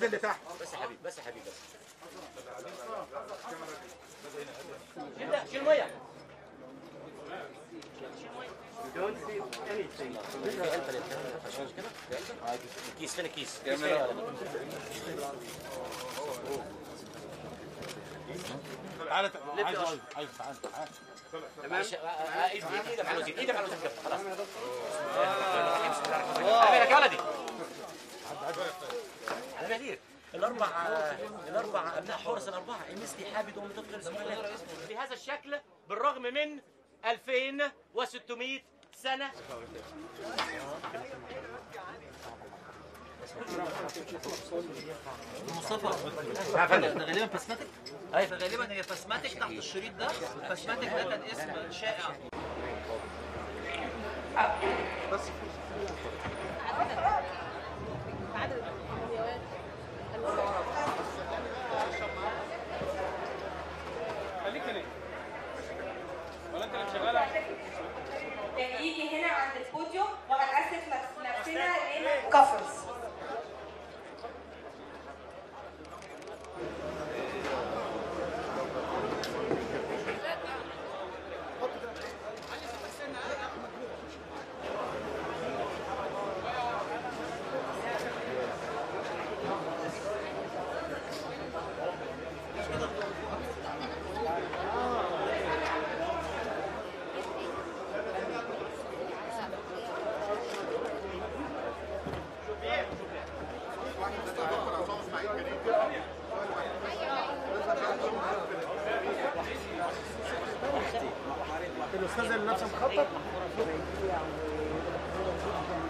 اللي تحت بس يا حبيبي بس يا حبيبي بس شيل ده شيل ميه في علبه للكلام ده عشان كده في علبه الكيس فين الكيس؟ الكيس فين؟ تعالى عايز عايز عايز تعالى تعالى معلش آه، آه، ايدك ايدك على الوزير ايدك على الوزير كده خلاص بسم الله الرحمن الرحيم على يا ولدي على مهدير الاربع الاربع ابناء حورس الاربعه المسكي حابد ومتقن سبحانه بهذا الشكل بالرغم من 2600 سنه مصطفى يا فندم ده غالبا باسماتيك ايوه غالبا هي باسماتيك تحت الشريط ده باسماتيك ده كان اسم شائع يجي هنا عند البوديوم وهنأسس نفس- نفسنا لكفرز الاستاذ اللي لابسه مخطط